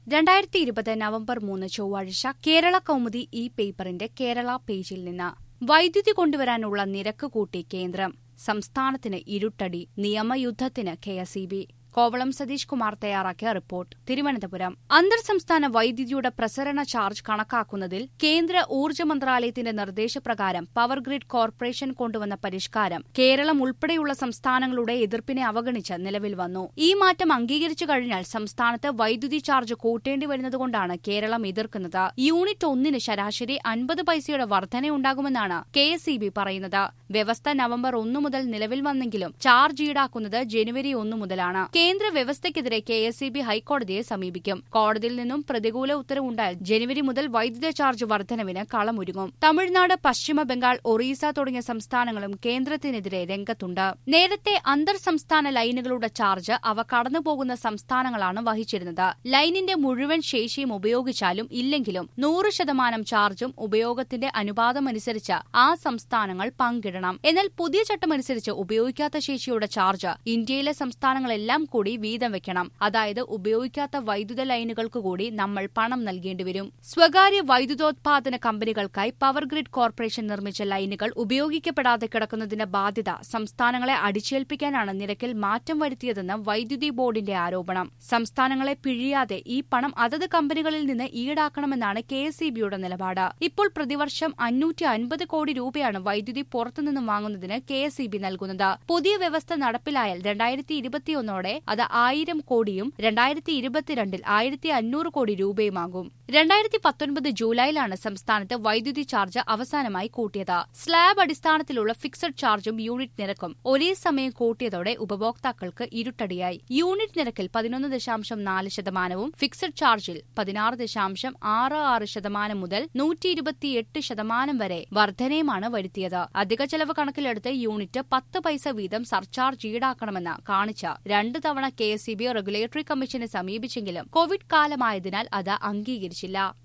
രണ്ടായിരത്തി ഇരുപത് നവംബർ മൂന്ന് ചൊവ്വാഴ്ച കേരള കൗമുദി ഈ പേപ്പറിന്റെ കേരള പേജിൽ നിന്ന് വൈദ്യുതി കൊണ്ടുവരാനുള്ള നിരക്ക് കൂട്ടി കേന്ദ്രം സംസ്ഥാനത്തിന് ഇരുട്ടടി നിയമയുദ്ധത്തിന് കെഎസ്ഇബി കോവളം സതീഷ് കുമാർ തയ്യാറാക്കിയ റിപ്പോർട്ട് തിരുവനന്തപുരം അന്തർ സംസ്ഥാന വൈദ്യുതിയുടെ പ്രസരണ ചാർജ് കണക്കാക്കുന്നതിൽ കേന്ദ്ര ഊർജ്ജ മന്ത്രാലയത്തിന്റെ നിർദ്ദേശപ്രകാരം പവർ ഗ്രിഡ് കോർപ്പറേഷൻ കൊണ്ടുവന്ന പരിഷ്കാരം കേരളം ഉൾപ്പെടെയുള്ള സംസ്ഥാനങ്ങളുടെ എതിർപ്പിനെ അവഗണിച്ച് നിലവിൽ വന്നു ഈ മാറ്റം അംഗീകരിച്ചു കഴിഞ്ഞാൽ സംസ്ഥാനത്ത് വൈദ്യുതി ചാർജ് കൂട്ടേണ്ടി വരുന്നതുകൊണ്ടാണ് കേരളം എതിർക്കുന്നത് യൂണിറ്റ് ഒന്നിന് ശരാശരി അൻപത് പൈസയുടെ വർധനയുണ്ടാകുമെന്നാണ് കെ എസ് ഇ ബി പറയുന്നത് വ്യവസ്ഥ നവംബർ ഒന്നു മുതൽ നിലവിൽ വന്നെങ്കിലും ചാർജ് ഈടാക്കുന്നത് ജനുവരി ഒന്നു മുതലാണ് കേന്ദ്ര വ്യവസ്ഥയ്ക്കെതിരെ കെ എസ് ഇ ബി ഹൈക്കോടതിയെ സമീപിക്കും കോടതിയിൽ നിന്നും പ്രതികൂല ഉത്തരവുണ്ടായാൽ ജനുവരി മുതൽ വൈദ്യുത ചാർജ് വർധനവിന് കളമൊരുങ്ങും തമിഴ്നാട് പശ്ചിമ ബംഗാൾ ഒറീസ തുടങ്ങിയ സംസ്ഥാനങ്ങളും കേന്ദ്രത്തിനെതിരെ രംഗത്തുണ്ട് നേരത്തെ അന്തർ സംസ്ഥാന ലൈനുകളുടെ ചാർജ് അവ കടന്നുപോകുന്ന സംസ്ഥാനങ്ങളാണ് വഹിച്ചിരുന്നത് ലൈനിന്റെ മുഴുവൻ ശേഷിയും ഉപയോഗിച്ചാലും ഇല്ലെങ്കിലും നൂറ് ശതമാനം ചാർജും ഉപയോഗത്തിന്റെ അനുപാതമനുസരിച്ച് ആ സംസ്ഥാനങ്ങൾ പങ്കിടണം എന്നാൽ പുതിയ ചട്ടമനുസരിച്ച് ഉപയോഗിക്കാത്ത ശേഷിയുടെ ചാർജ് ഇന്ത്യയിലെ സംസ്ഥാനങ്ങളെല്ലാം കൂടി വീതം വെക്കണം അതായത് ഉപയോഗിക്കാത്ത വൈദ്യുത ലൈനുകൾക്ക് കൂടി നമ്മൾ പണം നൽകേണ്ടി വരും സ്വകാര്യ വൈദ്യുതോത്പാദന കമ്പനികൾക്കായി പവർ ഗ്രിഡ് കോർപ്പറേഷൻ നിർമ്മിച്ച ലൈനുകൾ ഉപയോഗിക്കപ്പെടാതെ കിടക്കുന്നതിന്റെ ബാധ്യത സംസ്ഥാനങ്ങളെ അടിച്ചേൽപ്പിക്കാനാണ് നിരക്കിൽ മാറ്റം വരുത്തിയതെന്ന് വൈദ്യുതി ബോർഡിന്റെ ആരോപണം സംസ്ഥാനങ്ങളെ പിഴിയാതെ ഈ പണം അതത് കമ്പനികളിൽ നിന്ന് ഈടാക്കണമെന്നാണ് കെ എസ് ഇ ബിയുടെ നിലപാട് ഇപ്പോൾ പ്രതിവർഷം അഞ്ഞൂറ്റി അൻപത് കോടി രൂപയാണ് വൈദ്യുതി പുറത്തുനിന്നും വാങ്ങുന്നതിന് കെ എസ് ഇ ബി നൽകുന്നത് പുതിയ വ്യവസ്ഥ നടപ്പിലായാൽ രണ്ടായിരത്തി ഇരുപത്തിയൊന്നോടെ അത് ആയിരം കോടിയും രണ്ടായിരത്തി ഇരുപത്തിരണ്ടിൽ ആയിരത്തി അഞ്ഞൂറ് കോടി രൂപയുമാകും രണ്ടായിരത്തി പത്തൊൻപത് ജൂലൈയിലാണ് സംസ്ഥാനത്ത് വൈദ്യുതി ചാർജ് അവസാനമായി കൂട്ടിയത് സ്ലാബ് അടിസ്ഥാനത്തിലുള്ള ഫിക്സഡ് ചാർജും യൂണിറ്റ് നിരക്കും ഒരേ സമയം കൂട്ടിയതോടെ ഉപഭോക്താക്കൾക്ക് ഇരുട്ടടിയായി യൂണിറ്റ് നിരക്കിൽ പതിനൊന്ന് ദശാംശം നാല് ശതമാനവും ഫിക്സഡ് ചാർജിൽ പതിനാറ് ദശാംശം ആറ് ആറ് ശതമാനം മുതൽ നൂറ്റി ഇരുപത്തിയെട്ട് ശതമാനം വരെ വർധനയുമാണ് വരുത്തിയത് അധിക ചെലവ് കണക്കിലെടുത്ത് യൂണിറ്റ് പത്ത് പൈസ വീതം സർചാർജ് ഈടാക്കണമെന്ന് കാണിച്ച രണ്ട് തവണ K S E B regulatory കമ്മീഷനെ സമീപിച്ചെങ്കിലും കോവിഡ് കാലമായതിനാൽ അത് അംഗീകരിച്ചില്ല